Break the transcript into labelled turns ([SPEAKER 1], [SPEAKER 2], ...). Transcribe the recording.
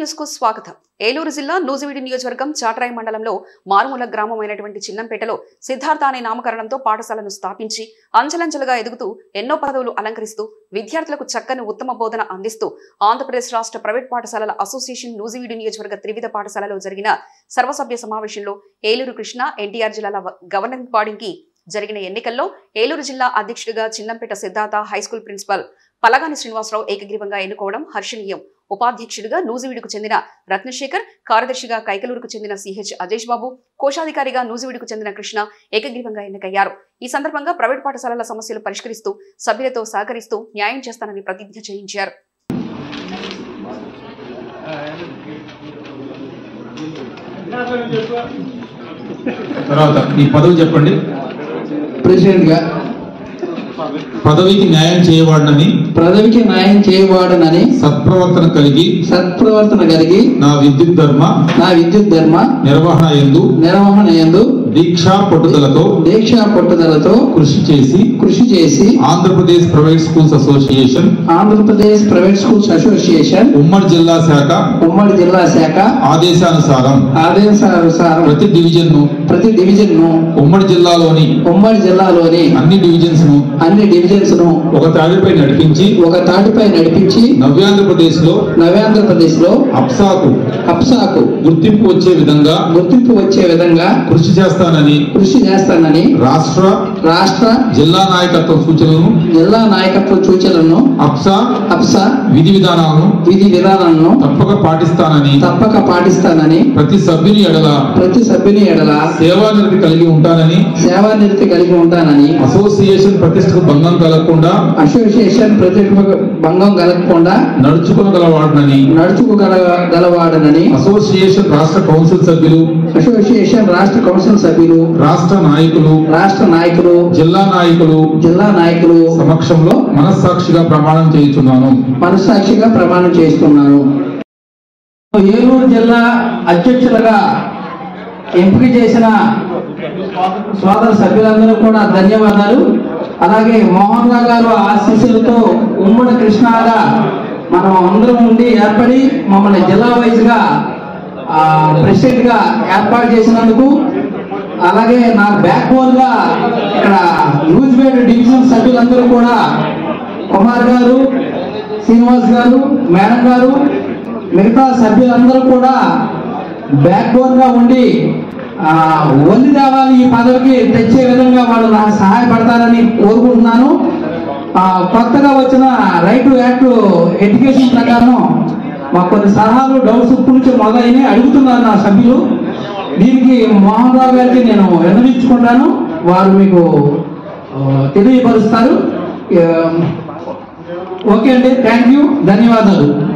[SPEAKER 1] news కు స్వాగతం ఏలూరు జిల్లా నూజివీడి నియోజకవర్గం చాట్రాయి మండలంలో మారుమూల గ్రామమైనటువంటి చిన్నంపేటలో సిద్ధార్థ అనే నామకరణంతో పాఠశాలను స్థాపించి అంచెలంచెలుగా ఎదుగుతూ ఎన్నో పదవులు అలంకరిస్తూ విద్యార్థులకు చక్కని ఉత్తమ బోధన అందిస్తూ ఆంధ్రప్రదేశ్ రాష్ట్ర ప్రైవేట్ పాఠశాలల అసోసియేషన్ నూజివీడి నియోజకవర్గ త్రివిధ పాఠశాలలో జరిగిన సర్వసభ్య సమావేశంలో ఏలూరు కృష్ణ ఎన్టీఆర్ జిల్లాల గవర్నింగ్ బాడీకి జరిగిన ఎన్నికల్లో ఏలూరు జిల్లా అధ్యక్షుడిగా చిన్నంపేట సిద్ధార్థ హైస్కూల్ ప్రిన్సిపల్ పలగాని శ్రీనివాసరావు ఏకగ్రీవంగా ఎన్నుకోవడం హర్షణీయం ఉపాధ్యక్షుడిగా నూజివీడుకు చెందిన రత్నశేఖర్ కార్యదర్శిగా కైకలూరుకు చెందిన సిహెచ్ అజేష్ బాబు కోశాధికారిగా నూజివీడుకు చెందిన కృష్ణ ఏకగ్రీవంగా ఎన్నికయ్యారు ఈ సందర్భంగా ప్రైవేట్ పాఠశాలల సమస్యలు పరిష్కరిస్తూ సభ్యులతో సహకరిస్తూ న్యాయం చేస్తానని ప్రతిజ్ఞ చేయించారు
[SPEAKER 2] తర్వాత ఈ పదవి చెప్పండి
[SPEAKER 3] ప్రెసిడెంట్ గా
[SPEAKER 2] పదవికి న్యాయం చేయవాడనని
[SPEAKER 3] పదవికి న్యాయం చేయవాడనని
[SPEAKER 2] సత్ప్రవర్తన కలిగి
[SPEAKER 3] సత్ప్రవర్తన కలిగి
[SPEAKER 2] నా విద్యుత్ ధర్మ
[SPEAKER 3] నా విద్యుత్ ధర్మ
[SPEAKER 2] నిర్వహణ ఎందు
[SPEAKER 3] నిర్వహణ యందు
[SPEAKER 2] దీక్షా పట్టుదలతో
[SPEAKER 3] దీక్షా పట్టుదలతో
[SPEAKER 2] కృషి చేసి
[SPEAKER 3] కృషి చేసి
[SPEAKER 2] Andhra Pradesh private schools association
[SPEAKER 3] Andhra Pradesh private schools association
[SPEAKER 2] ఉమ్మడి జిల్లా శాఖ
[SPEAKER 3] ఉమ్మడి జిల్లా శాఖ
[SPEAKER 2] ఆదేశానుసారం
[SPEAKER 3] ఆదేశానుసారం
[SPEAKER 2] ప్రతి డివిజన్ ను
[SPEAKER 3] ప్రతి డివిజన్ ను
[SPEAKER 2] ఉమ్మడి జిల్లాలోని
[SPEAKER 3] ఉమ్మడి జిల్లాలోని
[SPEAKER 2] అన్ని డివిజన్స్ ను
[SPEAKER 3] అన్ని డివిజన్స్ ను
[SPEAKER 2] ఒక తాడిపై నడిపించి
[SPEAKER 3] ఒక తాటిపై నడిపించి
[SPEAKER 2] నవ్యాంధ్రప్రదేశ్ లో
[SPEAKER 3] నవ్యాంధ్రప్రదేశ్ లో
[SPEAKER 2] అప్సాకు
[SPEAKER 3] అప్సాకు
[SPEAKER 2] గుర్తింపు వచ్చే విధంగా
[SPEAKER 3] గుర్తింపు వచ్చే విధంగా
[SPEAKER 2] కృషి చేస్తానని
[SPEAKER 3] కృషి చేస్తానని
[SPEAKER 2] రాష్ట్ర
[SPEAKER 3] రాష్ట్ర
[SPEAKER 2] జిల్లా నాయకత్వ సూచనలను
[SPEAKER 3] జిల్లా నాయకత్వ సూచనలను
[SPEAKER 2] అప్సా
[SPEAKER 3] అప్సా
[SPEAKER 2] విధి విధానాలను
[SPEAKER 3] విధి విధానాలను
[SPEAKER 2] తప్పక పాటిస్తానని
[SPEAKER 3] తప్పక పాటిస్తానని
[SPEAKER 2] ప్రతి సభ్యుని ఎడల
[SPEAKER 3] ప్రతి సభ్యుని ఎడల
[SPEAKER 2] సేవానిరతి కలిగి ఉంటానని
[SPEAKER 3] సేవానిరతి కలిగి ఉంటానని
[SPEAKER 2] అసోసియేషన్ ప్రతిష్టకు భంగం కలగకుండా
[SPEAKER 3] అసోసియేషన్ ప్రతిభ భంగం కలగకుండా
[SPEAKER 2] నడుచుకోగలవాడనని
[SPEAKER 3] నడుచుకోగల గలవాడనని
[SPEAKER 2] అసోసియేషన్ రాష్ట్ర కౌన్సిల్ సభ్యులు
[SPEAKER 3] అసోసియేషన్ రాష్ట్ర కౌన్సిల్ సభ్యులు
[SPEAKER 2] రాష్ట్ర నాయకులు
[SPEAKER 3] రాష్ట్ర నాయకులు
[SPEAKER 2] జిల్లా నాయకులు
[SPEAKER 3] జిల్లా నాయకులు
[SPEAKER 2] సమక్షంలో మనస్సాక్షిగా ప్రమాణం చేయుచున్నాను
[SPEAKER 3] మనస్సాక్షిగా ప్రమాణం చేస్తున్నాను ఏలూరు జిల్లా అధ్యక్షులుగా ఎంపిక చేసిన సోదర సభ్యులందరూ కూడా ధన్యవాదాలు అలాగే మోహన్ రావు గారు ఆశీస్సులతో ఉమ్మడి కృష్ణాగా మనం అందరం ఉండి ఏర్పడి మమ్మల్ని జిల్లా వైజ్గా ప్రెసిడెంట్ గా ఏర్పాటు చేసినందుకు అలాగే నా బ్యాక్ బోన్ గా ఇక్కడ న్యూజివేడ్ డివిజన్ సభ్యులందరూ కూడా కుమార్ గారు శ్రీనివాస్ గారు మేడం గారు మిగతా సభ్యులందరూ కూడా బ్యాక్ బోన్ గా ఉండి ఆ, వల్లి దేవాలి ఈ పదవికి తెచ్చే విధంగా వాళ్ళు నాకు సహాయపడతారని కోరుకుంటున్నాను ఆ, కొత్తగా వచ్చిన రైట్ టు యాక్ట్ ఎడ్యుకేషన్ ప్రకారం మాకు కొన్ని సలహాలు డౌట్స్ ఇప్పుడు నుంచి మొదలైనవి అడుగుతున్నారు నా సభ్యులు దీనికి మోహన్ రావు గారికి నేను విన్నవించుకుంటాను వారు మీకు ఆ, తెలియపరుస్తారు ఆ, ఓకే అండి థ్యాంక్ యూ ధన్యవాదాలు